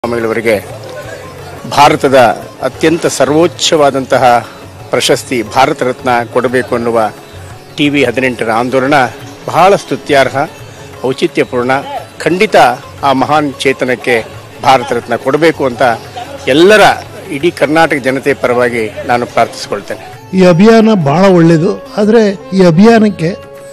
ಸ್ವಾಮಿಗಳವರಿಗೆ ಭಾರತದ ಅತ್ಯಂತ ಸರ್ವೋಚ್ಚವಾದಂತಹ ಪ್ರಶಸ್ತಿ ಭಾರತ ರತ್ನ ಕೊಡಬೇಕು ಅನ್ನುವ ಟಿ ವಿ ಹದಿನೆಂಟರ ಆಂದೋಲನ ಬಹಳ ಸ್ತುತ್ಯಾರ್ಹ ಔಚಿತ್ಯಪೂರ್ಣ ಖಂಡಿತ ಆ ಮಹಾನ್ ಚೇತನಕ್ಕೆ ಭಾರತ ರತ್ನ ಕೊಡಬೇಕು ಅಂತ ಎಲ್ಲರ ಇಡೀ ಕರ್ನಾಟಕ ಜನತೆ ಪರವಾಗಿ ನಾನು ಪ್ರಾರ್ಥಿಸಿಕೊಳ್ತೇನೆ ಈ ಅಭಿಯಾನ ಭಾಳ ಒಳ್ಳೆಯದು ಆದರೆ ಈ ಅಭಿಯಾನಕ್ಕೆ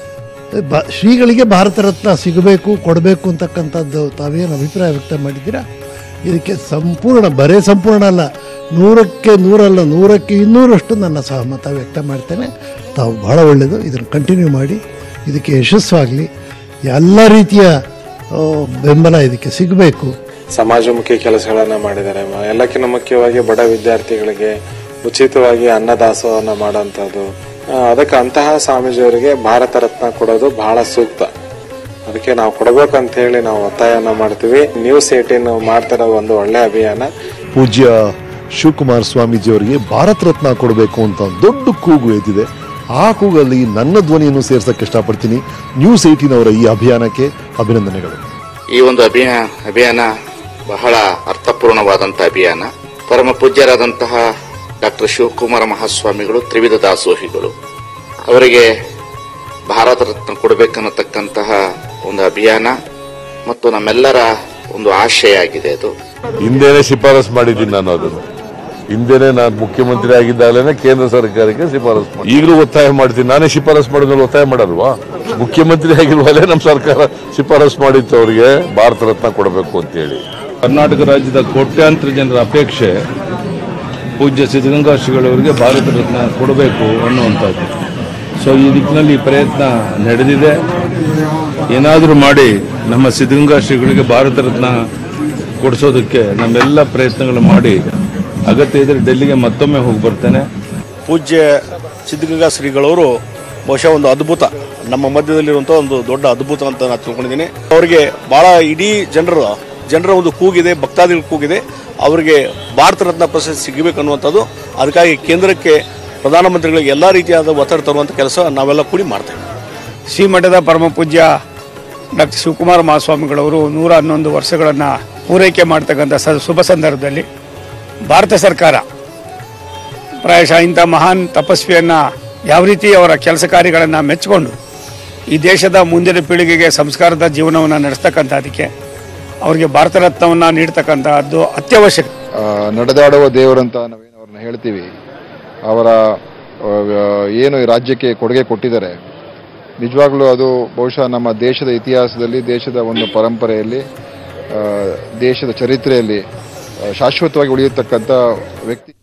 ಬ ಶ್ರೀಗಳಿಗೆ ಭಾರತ ರತ್ನ ಸಿಗಬೇಕು ಕೊಡಬೇಕು ಅಂತಕ್ಕಂಥದ್ದು ತಾವೇನು ಅಭಿಪ್ರಾಯ ವ್ಯಕ್ತ ಮಾಡಿದ್ದೀರಾ ಇದಕ್ಕೆ ಸಂಪೂರ್ಣ ಬರೇ ಸಂಪೂರ್ಣ ಅಲ್ಲ ನೂರಕ್ಕೆ ನೂರಲ್ಲ ನೂರಕ್ಕೆ ಇನ್ನೂರಷ್ಟು ನನ್ನ ಸಹಮತ ವ್ಯಕ್ತ ಮಾಡ್ತೇನೆ ತಾವು ಭಾಳ ಒಳ್ಳೆಯದು ಇದನ್ನು ಕಂಟಿನ್ಯೂ ಮಾಡಿ ಇದಕ್ಕೆ ಯಶಸ್ವಾಗಲಿ ಎಲ್ಲ ರೀತಿಯ ಆ, ಬೆಂಬಲ ಇದಕ್ಕೆ ಸಿಗಬೇಕು ಸಮಾಜಮುಖಿ ಕೆಲಸಗಳನ್ನ ಮಾಡಿದ್ದಾರೆ ಮ- ಎಲ್ಲಕ್ಕಿಂತ ಮುಖ್ಯವಾಗಿ ಬಡ ವಿದ್ಯಾರ್ಥಿಗಳಿಗೆ ಉಚಿತವಾಗಿ ಅನ್ನದಾಸೋಹನ ಮಾಡೋಂಥದ್ದು ಆ, ಅದಕ್ಕೆ ಅಂತಹ ಸ್ವಾಮೀಜಿಯವರಿಗೆ ಭಾರತ ರತ್ನ ಕೊಡೋದು ಬಹಳ ಸೂಕ್ತ ಅದಕ್ಕೆ ನಾವು ಕೊಡಬೇಕಂತ ಹೇಳಿ ನಾವು ಒತ್ತಾಯನ ಮಾಡ್ತೀವಿ ನ್ಯೂಸ್ ಏಟೀನ್ ಮಾಡ್ತಿರೋ ಒಂದು ಒಳ್ಳೆ ಅಭಿಯಾನ ಪೂಜ್ಯ ಶಿವಕುಮಾರ ಸ್ವಾಮೀಜಿಯವರಿಗೆ ಭಾರತ ರತ್ನ ಕೊಡಬೇಕು ಅಂತ ದೊಡ್ಡ ಕೂಗು ಎದ್ದಿದೆ ಆ ಕೂಗಲ್ಲಿ ನನ್ನ ಧ್ವನಿಯನ್ನು ಸೇರ್ಸಕ್ಕೆ ಇಷ್ಟಪಡ್ತೀನಿ ನ್ಯೂಸ್ ಏಟೀನ್ ಅವರ ಈ ಅಭಿಯಾನಕ್ಕೆ ಅಭಿನಂದನೆಗಳು ಈ ಒಂದು ಅಭಿಯಾನ ಅಭಿಯಾನ ಬಹಳ ಅರ್ಥಪೂರ್ಣವಾದಂತಹ ಅಭಿಯಾನ ಪರಮ ಪೂಜ್ಯರಾದಂತಹ ಡಾಕ್ಟರ್ ಶಿವಕುಮಾರ ಮಹಾಸ್ವಾಮಿಗಳು ತ್ರಿವಿಧ ದಾಸೋಹಿಗಳು ಅವರಿಗೆ ಭಾರತ ರತ್ನ ಕೊಡಬೇಕನ್ನತಕ್ಕಂತಹ ಒಂದು ಅಭಿಯಾನ ಮತ್ತು ನಮ್ಮೆಲ್ಲರ ಒಂದು ಆಶಯ ಆಗಿದೆ ಅದು ಹಿಂದೆನೆ ಶಿಫಾರಸ್ ಮಾಡಿದ್ದೀನಿ ನಾನು ಅದನ್ನು ಹಿಂದೆನೆ ನಾನು ಮುಖ್ಯಮಂತ್ರಿ ಆಗಿದ್ದಾಗಲೇ ಕೇಂದ್ರ ಸರ್ಕಾರಕ್ಕೆ ಶಿಫಾರಸ್ ಮಾಡಿ ಈಗಲೂ ಒತ್ತಾಯ ಮಾಡ್ತೀನಿ ನಾನೇ ಶಿಫಾರಸ್ ಮಾಡಿದ್ಮೇಲೆ ಒತ್ತಾಯ ಮಾಡಲ್ವಾ ಮುಖ್ಯಮಂತ್ರಿ ಆಗಿರುವಾಗಲೇ ನಮ್ಮ ಸರ್ಕಾರ ಶಿಫಾರಸ್ ಮಾಡಿತ್ತು ಅವರಿಗೆ ಭಾರತ ರತ್ನ ಕೊಡಬೇಕು ಅಂತ ಹೇಳಿ ಕರ್ನಾಟಕ ರಾಜ್ಯದ ಕೋಟ್ಯಾಂತರ ಜನರ ಅಪೇಕ್ಷೆ ಪೂಜ್ಯ ಸಿದ್ಧಗಂಗಾ ಶ್ರೀಗಳವರಿಗೆ ಭಾರತ ರತ್ನ ಕೊಡಬೇಕು ಅನ್ನುವಂಥದ್ದು ಸೊ ಈ ದಿಕ್ಕಿನಲ್ಲಿ ಈ ಪ್ರಯತ್ನ ನಡೆದಿದೆ ಏನಾದರೂ ಮಾಡಿ ನಮ್ಮ ಸಿದ್ಧಗಂಗಾ ಶ್ರೀಗಳಿಗೆ ಭಾರತ ರತ್ನ ಕೊಡಿಸೋದಕ್ಕೆ ನಮ್ಮೆಲ್ಲ ಪ್ರಯತ್ನಗಳು ಮಾಡಿ ಅಗತ್ಯ ಇದ್ದರೆ ಡೆಲ್ಲಿಗೆ ಮತ್ತೊಮ್ಮೆ ಹೋಗಿ ಬರ್ತೇನೆ ಪೂಜ್ಯ ಸಿದ್ಧಗಂಗಾ ಶ್ರೀಗಳವರು ಬಹುಶಃ ಒಂದು ಅದ್ಭುತ ನಮ್ಮ ಮಧ್ಯದಲ್ಲಿರುವಂಥ ಒಂದು ದೊಡ್ಡ ಅದ್ಭುತ ಅಂತ ನಾನು ತಿಳ್ಕೊಂಡಿದ್ದೀನಿ ಅವರಿಗೆ ಬಹಳ ಇಡೀ ಜನರ ಜನರ ಒಂದು ಕೂಗಿದೆ ಭಕ್ತಾದಿಗಳ ಕೂಗಿದೆ ಅವರಿಗೆ ಭಾರತ ರತ್ನ ಪ್ರಶಸ್ತಿ ಸಿಗಬೇಕು ಅನ್ನುವಂಥದ್ದು ಅದಕ್ಕಾಗಿ ಕೇಂದ್ರಕ್ಕೆ ಪ್ರಧಾನಮಂತ್ರಿಗಳಿಗೆ ಎಲ್ಲ ರೀತಿಯಾದ ಒತ್ತಡ ತರುವಂಥ ಕೆಲಸ ನಾವೆಲ್ಲ ಕೂಡಿ ಮಾಡ್ತೇವೆ ಶ್ರೀಮಠದ ಪರಮ ಪೂಜ್ಯ ಡಾಕ್ಟರ್ ಶಿವಕುಮಾರ ಮಹಾಸ್ವಾಮಿಗಳವರು ನೂರ ಹನ್ನೊಂದು ವರ್ಷಗಳನ್ನು ಪೂರೈಕೆ ಮಾಡ್ತಕ್ಕಂಥ ಸ ಶುಭ ಸಂದರ್ಭದಲ್ಲಿ ಭಾರತ ಸರ್ಕಾರ ಪ್ರಾಯಶಃ ಇಂಥ ಮಹಾನ್ ತಪಸ್ವಿಯನ್ನು ಯಾವ ರೀತಿ ಅವರ ಕೆಲಸ ಕಾರ್ಯಗಳನ್ನು ಮೆಚ್ಚಿಕೊಂಡು ಈ ದೇಶದ ಮುಂದಿನ ಪೀಳಿಗೆಗೆ ಸಂಸ್ಕಾರದ ಜೀವನವನ್ನು ನಡೆಸ್ತಕ್ಕಂಥದ್ದಕ್ಕೆ ಅವರಿಗೆ ಭಾರತ ರತ್ನವನ್ನು ನೀಡ್ತಕ್ಕಂಥದ್ದು ಅತ್ಯವಶ್ಯಕ ಆ, ನಡೆದಾಡುವ ದೇವರಂತ ನಾವೇನು ಅವ್ರನ್ನ ಹೇಳ್ತೀವಿ ಅವರ ಆ, ಏನು ಈ ರಾಜ್ಯಕ್ಕೆ ಕೊಡುಗೆ ಕೊಟ್ಟಿದ್ದಾರೆ ನಿಜವಾಗ್ಲೂ ಅದು ಬಹುಶಃ ನಮ್ಮ ದೇಶದ ಇತಿಹಾಸದಲ್ಲಿ ದೇಶದ ಒಂದು ಪರಂಪರೆಯಲ್ಲಿ ಆ, ದೇಶದ ಚರಿತ್ರೆಯಲ್ಲಿ ಆ, ಶಾಶ್ವತವಾಗಿ ಉಳಿಯತಕ್ಕಂಥ ವ್ಯಕ್ತಿ